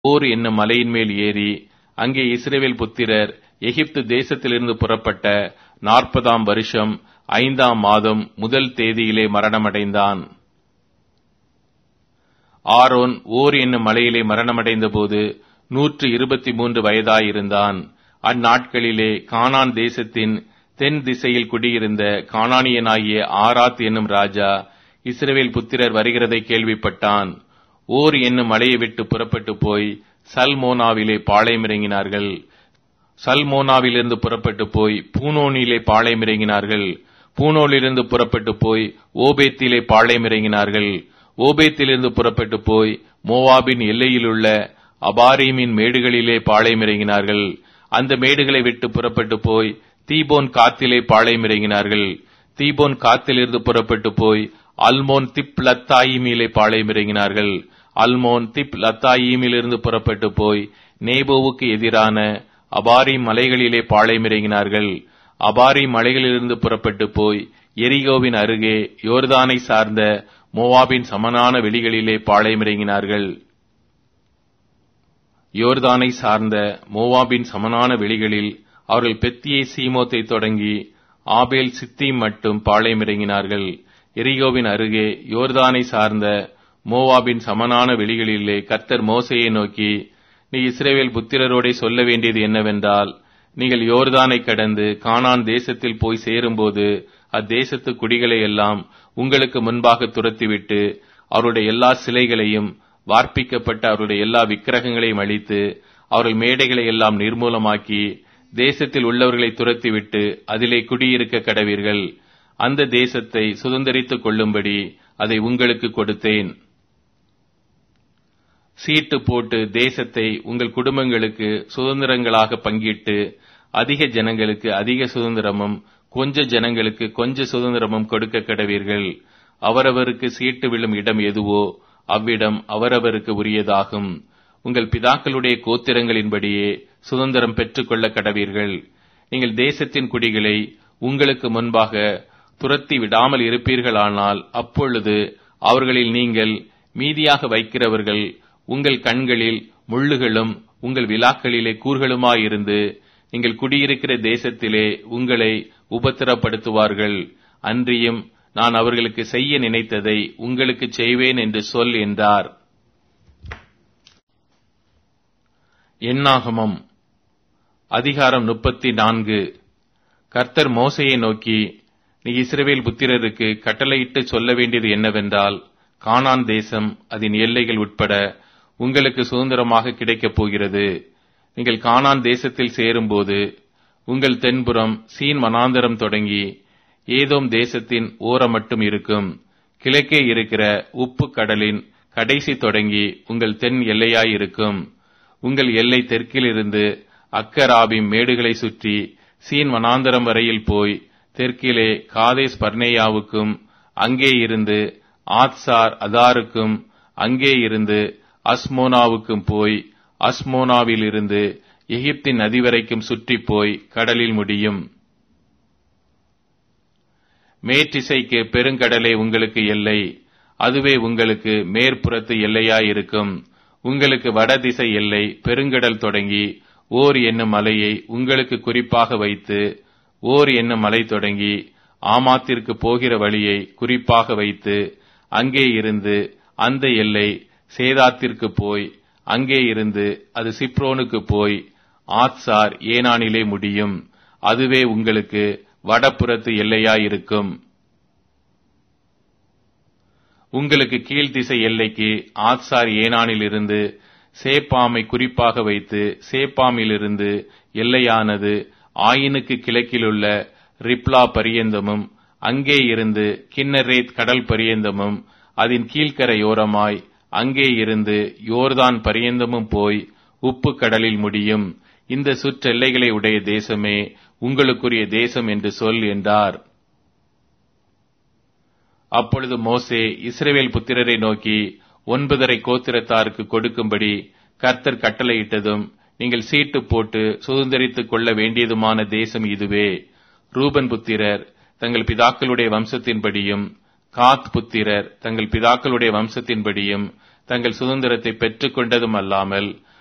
ஓர் என்னும் மலையின் மேல் ஏறி அங்கே இஸ்ரவேல் புத்திரர் எகிப்து தேசத்திலிருந்து புறப்பட்ட நாற்பதாம் வருஷம் ஐந்தாம் மாதம் முதல் தேதியிலே மரணமடைந்தான் ஆரோன் ஓர் என்னும் மலையிலே மரணமடைந்த போது நூற்று இருபத்தி மூன்று வயதாயிருந்தான் அந்நாட்களிலே கானான் தேசத்தின் தென் திசையில் குடியிருந்த கானானியனாகிய ஆராத் என்னும் ராஜா இஸ்ரவேல் புத்திரர் வருகிறதை கேள்விப்பட்டான் ஓர் என்னும் மலையை விட்டு புறப்பட்டு போய் சல்மோனாவிலே பாளையமிறங்கினார்கள் சல்மோனாவிலிருந்து புறப்பட்டு போய் பூனோனிலே பாளையமிறங்கினார்கள் பூனோலிருந்து புறப்பட்டு போய் ஓபேத்திலே பாளையமிறங்கினார்கள் ஓபேத்திலிருந்து புறப்பட்டு போய் மோவாபின் எல்லையிலுள்ள அபாரீமின் மேடுகளிலே பாளையமிறங்கினார்கள் அந்த மேடுகளை விட்டு புறப்பட்டு போய் தீபோன் காத்திலே பாளையமிறங்கினார்கள் தீபோன் காத்திலிருந்து புறப்பட்டு போய் அல்மோன் திப் லத்தாயிமிலே பாளையமிறங்கினார்கள் அல்மோன் திப் லத்தாயிமிலிருந்து புறப்பட்டு போய் நேபோவுக்கு எதிரான அபாரி மலைகளிலே பாளையமிறங்கினார்கள் அபாரி மலைகளிலிருந்து புறப்பட்டு போய் எரிகோவின் அருகே யோர்தானை சார்ந்த மோவாபின் சமனான வெளிகளிலே பாளையமிறங்கினார்கள் யோர்தானை சார்ந்த மோவாபின் சமனான வெளிகளில் அவர்கள் பெத்தியை சீமோத்தை தொடங்கி ஆபேல் சித்தீம் மட்டும் பாளையமிறங்கினார்கள் எரிகோவின் அருகே யோர்தானை சார்ந்த மோவாபின் சமனான வெளிகளிலே கர்த்தர் மோசையை நோக்கி நீ இஸ்ரேவேல் புத்திரரோடே சொல்ல வேண்டியது என்னவென்றால் நீங்கள் யோர்தானை கடந்து கானான் தேசத்தில் போய் சேரும்போது அத்தேசத்து குடிகளை எல்லாம் உங்களுக்கு முன்பாக துரத்திவிட்டு அவருடைய எல்லா சிலைகளையும் வார்ப்பிக்கப்பட்ட அவருடைய எல்லா விக்கிரகங்களையும் அழித்து அவர்கள் மேடைகளை எல்லாம் நிர்மூலமாக்கி தேசத்தில் உள்ளவர்களை துரத்திவிட்டு அதிலே குடியிருக்க கடவீர்கள் அந்த தேசத்தை சுதந்திரித்துக் கொள்ளும்படி அதை உங்களுக்கு கொடுத்தேன் சீட்டு போட்டு தேசத்தை உங்கள் குடும்பங்களுக்கு சுதந்திரங்களாக பங்கிட்டு அதிக ஜனங்களுக்கு அதிக சுதந்திரமும் கொஞ்ச ஜனங்களுக்கு கொஞ்ச சுதந்திரமும் கொடுக்க கடவீர்கள் அவரவருக்கு சீட்டு விழும் இடம் எதுவோ அவ்விடம் அவரவருக்கு உரியதாகும் உங்கள் பிதாக்களுடைய கோத்திரங்களின்படியே சுதந்திரம் பெற்றுக்கொள்ள கடவீர்கள் நீங்கள் தேசத்தின் குடிகளை உங்களுக்கு முன்பாக துரத்தி விடாமல் இருப்பீர்களானால் அப்பொழுது அவர்களில் நீங்கள் மீதியாக வைக்கிறவர்கள் உங்கள் கண்களில் முள்ளுகளும் உங்கள் விழாக்களிலே கூர்களுமாயிருந்து நீங்கள் குடியிருக்கிற தேசத்திலே உங்களை உபத்திரப்படுத்துவார்கள் அன்றியும் நான் அவர்களுக்கு செய்ய நினைத்ததை உங்களுக்கு செய்வேன் என்று சொல் என்றார் எண்ணாகமம் அதிகாரம் முப்பத்தி நான்கு கர்த்தர் மோசையை நோக்கி நீ இஸ்ரவேல் புத்திரருக்கு கட்டளையிட்டு சொல்ல வேண்டியது என்னவென்றால் கானான் தேசம் அதன் எல்லைகள் உட்பட உங்களுக்கு சுதந்திரமாக கிடைக்கப் போகிறது நீங்கள் கானான் தேசத்தில் சேரும்போது உங்கள் தென்புறம் சீன் வனாந்தரம் தொடங்கி ஏதோம் தேசத்தின் ஓரம் மட்டும் இருக்கும் கிழக்கே இருக்கிற உப்பு கடலின் கடைசி தொடங்கி உங்கள் தென் எல்லையாயிருக்கும் உங்கள் எல்லை தெற்கிலிருந்து அக்கராபிம் மேடுகளை சுற்றி சீன் வனாந்தரம் வரையில் போய் தெற்கிலே காதேஸ் பர்னேயாவுக்கும் அங்கே இருந்து ஆத்சார் அதாருக்கும் அங்கே இருந்து அஸ்மோனாவுக்கும் போய் அஸ்மோனாவில் இருந்து எகிப்தின் நதி வரைக்கும் சுற்றி போய் கடலில் முடியும் மேற்றிசைக்கு பெருங்கடலே உங்களுக்கு எல்லை அதுவே உங்களுக்கு மேற்புறத்து எல்லையாயிருக்கும் உங்களுக்கு வடதிசை எல்லை பெருங்கடல் தொடங்கி ஓர் என்னும் மலையை உங்களுக்கு குறிப்பாக வைத்து ஓர் என்னும் மலை தொடங்கி ஆமாத்திற்கு போகிற வழியை குறிப்பாக வைத்து அங்கே இருந்து அந்த எல்லை சேதாத்திற்கு போய் அங்கே இருந்து அது சிப்ரோனுக்கு போய் ஆத்சார் ஏனானிலே முடியும் அதுவே உங்களுக்கு வடபுறத்து எல்லையாயிருக்கும் உங்களுக்கு கீழ்த்திசை எல்லைக்கு ஆத்சார் ஏனானில் இருந்து சேப்பாமை குறிப்பாக வைத்து சேப்பாமிலிருந்து எல்லையானது ஆயினுக்கு கிழக்கிலுள்ள ரிப்லா பரியந்தமும் அங்கே இருந்து கிண்ணரேத் கடல் பரியந்தமும் அதன் கீழ்க்கரையோரமாய் அங்கே இருந்து யோர்தான் பரியந்தமும் போய் உப்பு கடலில் முடியும் இந்த சுற்றெல்லைகளை உடைய தேசமே உங்களுக்குரிய தேசம் என்று சொல் என்றார் அப்பொழுது மோசே இஸ்ரேவேல் புத்திரரை நோக்கி ஒன்பதரை கோத்திரத்தாருக்கு கொடுக்கும்படி கர்த்தர் கட்டளையிட்டதும் நீங்கள் சீட்டு போட்டு சுதந்திரித்துக் கொள்ள வேண்டியதுமான தேசம் இதுவே ரூபன் புத்திரர் தங்கள் பிதாக்களுடைய வம்சத்தின்படியும் காத் புத்திரர் தங்கள் பிதாக்களுடைய வம்சத்தின்படியும் தங்கள் சுதந்திரத்தை பெற்றுக் கொண்டதும் அல்லாமல்